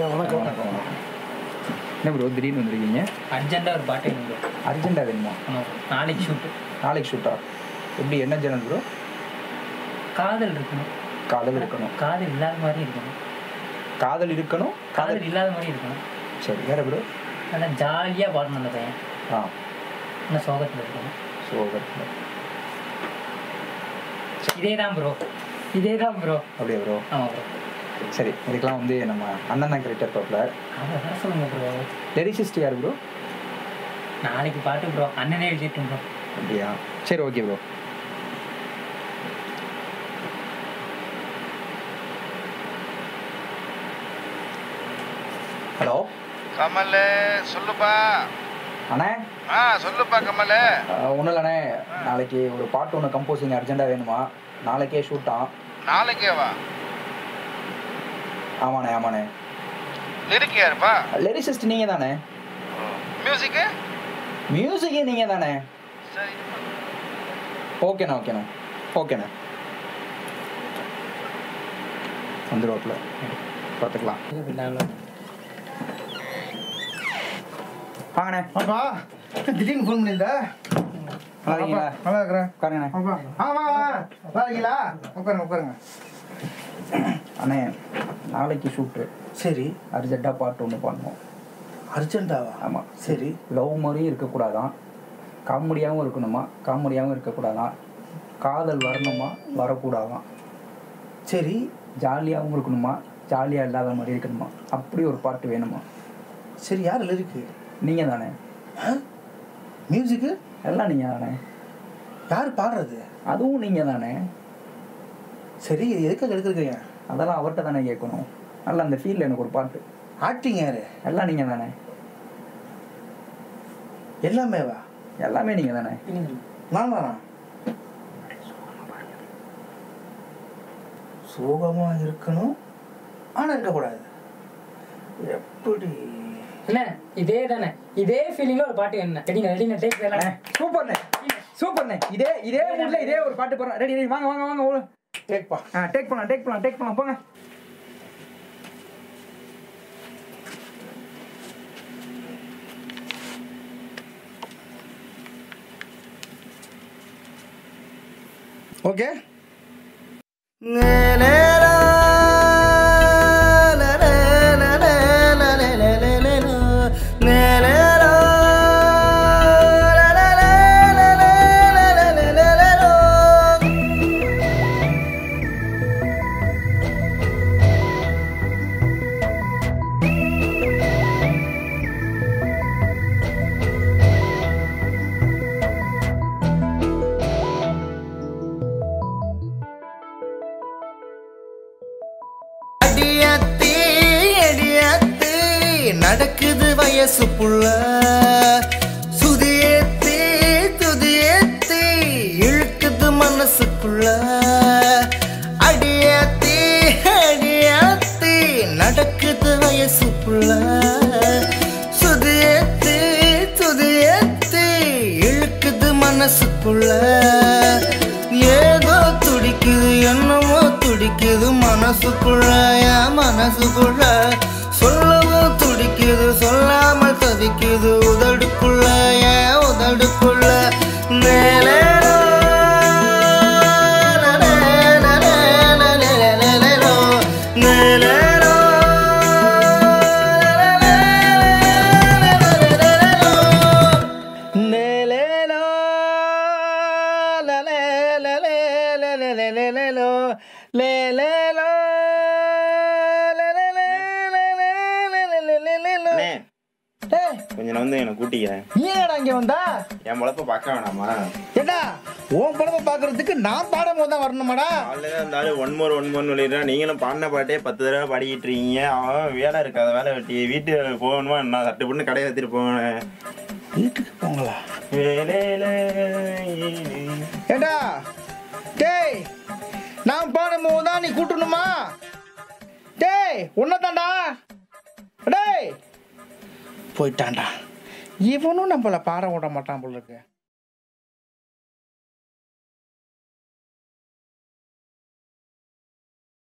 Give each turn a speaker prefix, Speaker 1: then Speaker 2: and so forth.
Speaker 1: வணக்கம்
Speaker 2: வணக்கம் வணக்கம் என்ன ப்ரோ திடீர்னு வந்திருக்கீங்க
Speaker 3: அர்ஜென்ட்டாக ஒரு பாட்டு வேணும் bro.
Speaker 2: அர்ஜென்ட்டாக வேணுமா
Speaker 3: ஆமா நாளைக்கு ஷூட்டு
Speaker 2: நாளைக்கு ஷூட்டா எப்படி என்ன சேனல் ப்ரோ
Speaker 3: காதல் இருக்கணும்
Speaker 2: காதல் இருக்கணும்
Speaker 3: காதல் இல்லாத மாதிரி இருக்கணும்
Speaker 2: காதல் இருக்கணும் காதல்
Speaker 3: காதல் இல்லாத மாதிரி இருக்கணும்
Speaker 2: சரி வேற ப்ரோ
Speaker 3: நல்லா ஜாலியாக பாடணும் அந்த பையன்
Speaker 2: ஆ
Speaker 3: ஆனால் சோகத்தில் இருக்கணும்
Speaker 2: சோகத்தில்
Speaker 3: இதே தான் ப்ரோ இதே தான் ப்ரோ
Speaker 2: அப்படியே ப்ரோ
Speaker 3: ஆமாம் ப்ரோ
Speaker 2: சரி இதுக்கெல்லாம் வந்து நம்ம அண்ணன் தான் கரெக்டாக பார்ப்பல
Speaker 3: அதை வர சொல்லுங்க ப்ரோ
Speaker 2: லிரிசிஸ்ட் யார் ப்ரோ
Speaker 3: நாளைக்கு பாட்டு ப்ரோ அண்ணனே எழுதிட்டு ப்ரோ
Speaker 2: அப்படியா சரி ஓகே ப்ரோ ஹலோ
Speaker 4: கமல் சொல்லுப்பா
Speaker 2: அண்ணே
Speaker 4: ஆ சொல்லுப்பா கமல்
Speaker 2: ஒன்றும் இல்லைண்ணே நாளைக்கு ஒரு பாட்டு ஒன்று கம்போசிங் அர்ஜென்ட்டாக வேணுமா நாளைக்கே ஷூட்டான்
Speaker 4: நாளைக்கேவா
Speaker 2: ஆமாண்ணே ஆமாண்ணே
Speaker 4: லிரிக் யாருப்பா
Speaker 2: லிரிசிஸ்ட் நீங்கள் தானே
Speaker 4: மியூசிக்கு
Speaker 2: மியூசிக்கே நீங்கள் தானே
Speaker 4: சரி
Speaker 2: ஓகேண்ணா ஓகேண்ணா ஓகேண்ணா வந்துடுவாப்பில் பார்த்துக்கலாம் வாங்கண்ணே
Speaker 1: அப்பா திடீர்னு ஃபோன் பண்ணியிருந்த
Speaker 2: நல்லா இருக்கீங்களா
Speaker 1: நல்லா இருக்கிறேன்
Speaker 2: உட்காருங்கண்ணே
Speaker 1: அப்பா ஆ வா வா நல்லா இருக்கீங்களா உட்காருங்க உட்காருங்க
Speaker 2: அண்ணே நாளைக்கு ஷூட்டு
Speaker 1: சரி
Speaker 2: அர்ஜென்ட்டாக பாட்டு ஒன்று பண்ணோம்
Speaker 1: அர்ஜென்ட்டாவா
Speaker 2: ஆமாம்
Speaker 1: சரி
Speaker 2: லவ் மாதிரியும் இருக்கக்கூடாதான் காமெடியாகவும் இருக்கணுமா காமெடியாகவும் இருக்கக்கூடாதான் காதல் வரணுமா வரக்கூடாதான்
Speaker 1: சரி
Speaker 2: ஜாலியாகவும் இருக்கணுமா ஜாலியாக இல்லாத மாதிரி இருக்கணுமா அப்படி ஒரு பாட்டு வேணுமா
Speaker 1: சரி யார் லிரிக்கு
Speaker 2: நீங்கள் தானே
Speaker 1: மியூசிக்கு
Speaker 2: எல்லாம் நீங்கள் தானே
Speaker 1: யார் பாடுறது
Speaker 2: அதுவும் நீங்கள் தானே
Speaker 1: சரி இது எதுக்காக எடுக்கிறீங்க
Speaker 2: அதெல்லாம் அவர்கிட்ட தானே கேட்கணும் நல்லா அந்த ஃபீல்டில் எனக்கு ஒரு பாட்டு
Speaker 1: ஆக்டிங் யாரு
Speaker 2: எல்லாம் நீங்கள் தானே
Speaker 1: எல்லாமேவா
Speaker 2: எல்லாமே நீங்கள் தானே
Speaker 1: நான் தானா சோகமா இருக்கணும் ஆனா இருக்கக்கூடாது எப்படி
Speaker 3: என்ன இதே தானே இதே ஃபீலிங்ல ஒரு பாட்டு என்ன ரெடிங்க ரெடிங்க டேக்
Speaker 2: அண்ணே, சூப்பர்ண்ணே சூப்பர்ண்ணே இதே இதே ஊரில் இதே ஒரு பாட்டு போடுறேன் ரெடி ரெடி வாங்க வாங்க வாங்க ஓடு
Speaker 1: கேட்பா
Speaker 2: ஆ டேக் பண்ணலாம் டேக் பண்ணலாம் டேக் பண்ணலாம் போங்க
Speaker 1: ஓகே
Speaker 5: அடியாத்தி அடியாத்தி நடக்குது வயசு புள்ள சுதியேத்தி துதியேத்தி இழுக்குது மனசுக்குள்ள அடியாத்தி அடியாத்தி நடக்குது வயசு புள்ள சுதியேத்தி துதியேத்தி இழுக்குது மனசுக்குள்ள ஏதோ துடிக்குது என்னமோ துடிக்குது மனசுக்குள்ள என் மனசுக்குள்ள சொல்லவும் துடிக்குது சொல்லாமல் தவிக்குது உதடுக்குள்ள என் உதடுக்குள்ள நேலேலோ, நலேலேலேலேலேலேலேலேலோ, நேலேலோ, நலேலேலேலேலேலேலேலோ. நேலேலோ, லலேலேலேலேலேலேலேலேலோ, லேலேலோ, லேலேலேலேலேலேலேலேலேலேலோ.
Speaker 6: அண்ணே
Speaker 1: டேய்,
Speaker 6: கொஞ்சம் வந்து என்னை கூட்டிக்க
Speaker 1: நீ என்னடா இங்க வந்தா
Speaker 6: என் பொழப்ப பார்க்க வேணாமா
Speaker 1: ஏடா உன் படத்தை பாக்குறதுக்கு நான் பாடும் போது தான் வரணுமாடா
Speaker 6: காலையில இருந்தாலும் ஒன் மோர் ஒன் மோர் சொல்லிடுறேன் நீங்களும் பாடின பாட்டே பத்து தடவை பாடிக்கிட்டு இருக்கீங்க அவன் வேலை இருக்காத வேலை வெட்டி வீட்டு போகணுமா நான் சட்டு பண்ணு கடையை எடுத்துட்டு போவேன்
Speaker 1: வீட்டுக்கு போங்களா
Speaker 6: வேலையில
Speaker 1: ஏடா டேய் நான் பாடும் போது தான் நீ கூட்டணுமா டேய் உன்னதாண்டா டேய் போயிட்டான்டா இவனும் நம்மள பாட விட மாட்டான் போல இருக்கு